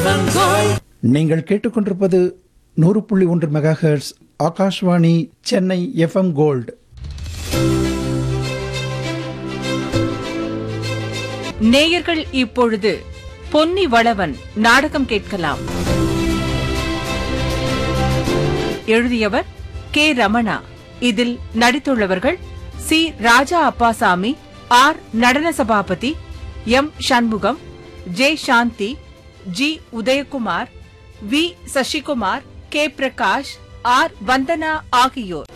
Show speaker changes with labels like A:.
A: FM gold
B: நீங்கள் கேட்டுக்கொண்டிருப்பது நூறு புள்ளி ஒன்று megahertz Akashvani Chennai FM gold
C: நேயர்கள் இப்பொழுது பொன்னி வளவன் நாடகம் கேட்கலாம் எழுதியவர் கே ரமணா இதில் நடித்துள்ளவர்கள் C Raja Appasamy R Natana Sabapathy M Shanmugam J Shanthi G Udayakumar V Sasikumar K Prakash R Vandana ஆகியோர்